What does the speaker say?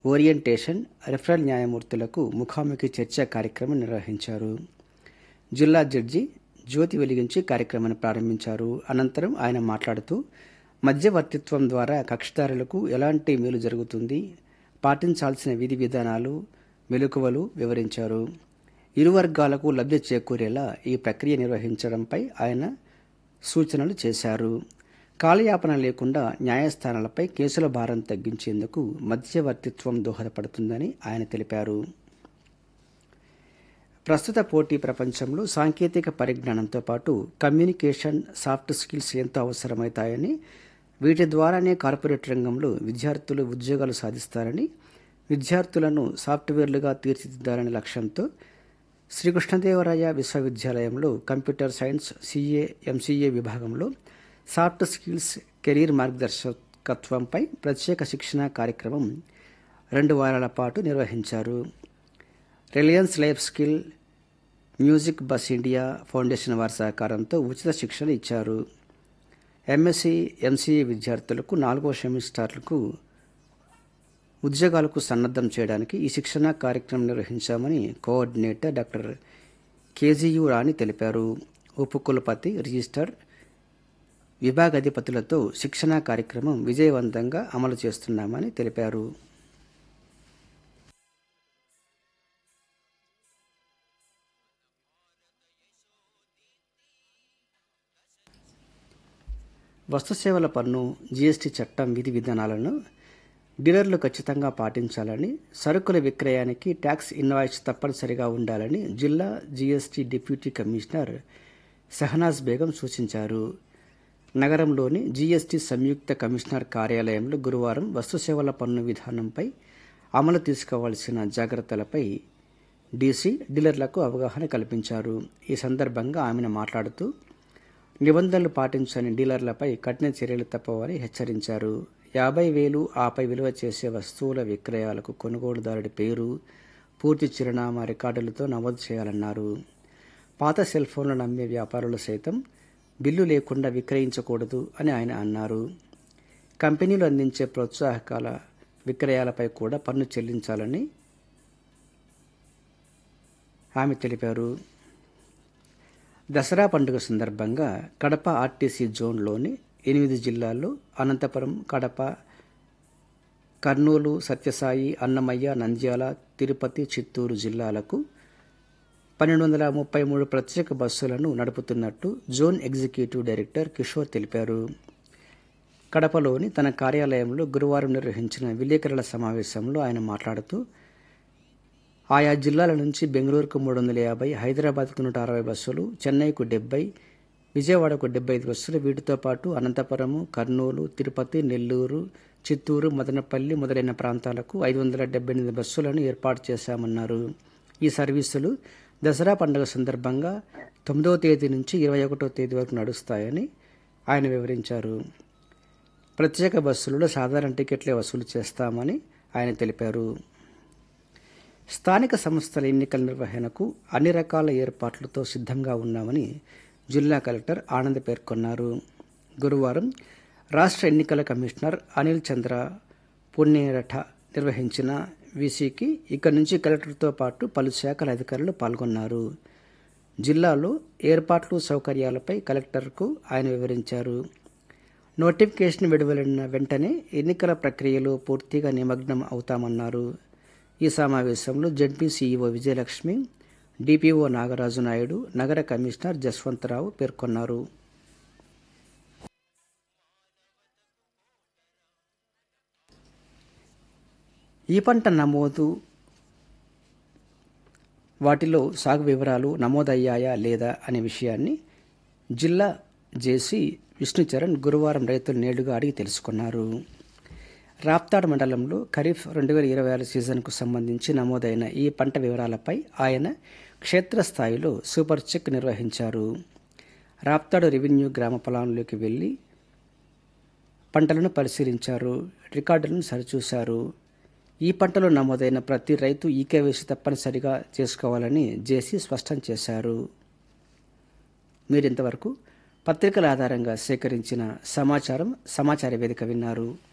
orientation referral న్యాయమూర్తులకు ముఖాముఖి చర్చా కార్యక్రమం నిర్వహించారు జిల్లా జడ్జి జ్యోతి వెలిగించి కార్యక్రమాన్ని ప్రారంభించారు అనంతరం ఆయన మాట్లాడుతూ మధ్యవర్తిత్వం ద్వారా కక్షిదారులకు ఎలాంటి మేలు జరుగుతుంది పాటించాల్సిన విధి విధానాలు మెలకువలు వివరించారు ఇరు వర్గాలకు లబ్ధి చేకూరేలా ఈ ప్రక్రియ నిర్వహించడంపై ఆయన సూచనలు చేశారు కాలయాపన లేకుండా న్యాయస్థానాలపై కేసుల భారం తగ్గించేందుకు మధ్యవర్తిత్వం దోహదపడుతుందని ఆయన తెలిపారు ప్రస్తుత పోటీ ప్రపంచంలో సాంకేతిక పరిజ్ఞానంతో పాటు కమ్యూనికేషన్ సాఫ్ట్ స్కిల్స్ ఎంతో అవసరమవుతాయని వీటి ద్వారానే కార్పొరేట్ రంగంలో విద్యార్థులు ఉద్యోగాలు సాధిస్తారని విద్యార్థులను సాఫ్ట్వేర్లుగా తీర్చిదిద్దాలనే లక్ష్యంతో శ్రీకృష్ణదేవరాయ విశ్వవిద్యాలయంలో కంప్యూటర్ సైన్స్ సిఏ ఎంసీఏ విభాగంలో సాఫ్ట్ స్కిల్స్ కెరీర్ మార్గదర్శకత్వంపై ప్రత్యేక శిక్షణ కార్యక్రమం రెండు వారాల పాటు నిర్వహించారు Reliance life skill music bus India foundation వారి సహకారంతో ఉచిత శిక్షణ ఇచ్చారు ఎంఎస్సి ఎంసీఏ విద్యార్థులకు నాలుగో సెమిస్టర్లకు ఉద్యోగాలకు సన్నద్ధం చేయడానికి ఈ శిక్షణ కార్యక్రమం నిర్వహించామని కోఆర్డినేటర్ డాక్టర్ కేజీయు రాణి తెలిపారు ఉపకులపతి రిజిస్టర్ విభాగాధిపతులతో శిక్షణా కార్యక్రమం విజయవంతంగా అమలు చేస్తున్నామని తెలిపారు వస్తుసేవల పన్ను జీఎస్టీ చట్టం విధి విధానాలను డీలర్లు ఖచ్చితంగా పాటించాలని సరుకుల విక్రయానికి ట్యాక్స్ ఇన్వాయిస్ తప్పనిసరిగా ఉండాలని జిల్లా GST deputy commissioner Shahnaz Begum సూచించారు నగరంలోని జీఎస్టీ సంయుక్త కమిషనర్ కార్యాలయంలో గురువారం వస్తుసేవల పన్ను విధానంపై అమలు తీసుకోవాల్సిన జాగ్రత్తలపై డీసీ డీలర్లకు అవగాహన కల్పించారు ఈ సందర్భంగా ఆమెను మాట్లాడుతూ నిబంధనలు పాటించని డీలర్లపై కఠిన చర్యలు తప్పవని హెచ్చరించారు యాభై వేలు ఆపై విలువ చేసే వస్తువుల విక్రయాలకు కొనుగోలుదారుడి పేరు పూర్తి చిరునామా రికార్డులతో నమోదు చేయాలన్నారు పాత సెల్ ఫోన్లను అమ్మే వ్యాపారులు సైతం బిల్లు లేకుండా విక్రయించకూడదు అని ఆయన అన్నారు కంపెనీలు అందించే ప్రోత్సాహకాల విక్రయాలపై కూడా పన్ను చెల్లించాలని ఆమె తెలిపారు దసరా పండుగ సందర్భంగా కడప ఆర్టీసీ జోన్లోని ఎనిమిది జిల్లాల్లో అనంతపురం కడప కర్నూలు సత్యసాయి అన్నమయ్య నంద్యాల తిరుపతి చిత్తూరు జిల్లాలకు పన్నెండు వందల ముప్పై మూడు ప్రత్యేక బస్సులను నడుపుతున్నట్టు జోన్ ఎగ్జిక్యూటివ్ డైరెక్టర్ కిషోర్ తెలిపారు కడపలోని తన కార్యాలయంలో గురువారం నిర్వహించిన విలేకరుల సమావేశంలో ఆయన మాట్లాడుతూ ఆయా జిల్లాల నుంచి బెంగళూరుకు మూడు వందల యాభై హైదరాబాద్కు నూట అరవై బస్సులు చెన్నైకు డెబ్బై విజయవాడకు డెబ్బై ఐదు బస్సులు వీటితో పాటు అనంతపురము కర్నూలు తిరుపతి నెల్లూరు చిత్తూరు మదనపల్లి మొదలైన ప్రాంతాలకు ఐదు వందల డెబ్బై ఎనిమిది బస్సులను ఏర్పాటు చేశామన్నారు ఈ సర్వీసులు దసరా పండుగ సందర్భంగా తొమ్మిదవ తేదీ నుంచి ఇరవై ఒకటో తేదీ వరకు నడుస్తాయని ఆయన వివరించారు ప్రత్యేక బస్సులలో సాధారణ టికెట్లే వసూలు చేస్తామని ఆయన తెలిపారు స్థానిక సంస్థల ఎన్నికల నిర్వహణకు అన్ని రకాల ఏర్పాట్లతో సిద్ధంగా ఉన్నామని జిల్లా కలెక్టర్ ఆనంద్ పేర్కొన్నారు గురువారం రాష్ట్ర ఎన్నికల కమిషనర్ అనిల్ చంద్ర పుణ్యరఠ నిర్వహించిన వీసీకి ఇక్కడి నుంచి కలెక్టర్తో పాటు పలు శాఖల అధికారులు పాల్గొన్నారు జిల్లాలో ఏర్పాట్లు సౌకర్యాలపై కలెక్టర్కు ఆయన వివరించారు నోటిఫికేషన్ విడుదలైన వెంటనే ఎన్నికల ప్రక్రియలో పూర్తిగా నిమగ్నం అవుతామన్నారు ఈ సమావేశంలో ZP CEO Vijayalakshmi DPO Nagaraju Naidu నగర కమిషనర్ జస్వంతరావు పేర్కొన్నారు ఈ పంట నమోదు వాటిలో సాగు వివరాలు నమోదయ్యాయా లేదా అనే విషయాన్ని జిల్లా జేసీ విష్ణుచరణ్ గురువారం రైతులు నేడుగా అడిగి తెలుసుకున్నారు రాప్తాడ్ మండలంలో ఖరీఫ్ రెండు వేల ఇరవై ఆరు సీజన్కు సంబంధించి నమోదైన ఈ పంట వివరాలపై ఆయన క్షేత్రస్థాయిలో సూపర్ చెక్ నిర్వహించారు రాప్తాడు రెవెన్యూ గ్రామ పొలాల్లోకి వెళ్ళి పంటలను పరిశీలించారు రికార్డులను సరిచూశారు ఈ పంటలో నమోదైన ప్రతి రైతు ఈకేవేసి తప్పనిసరిగా చేసుకోవాలని జేసీ స్పష్టం చేశారు మీరింతవరకు పత్రికల ఆధారంగా సేకరించిన సమాచారం సమాచార వేదిక విన్నారు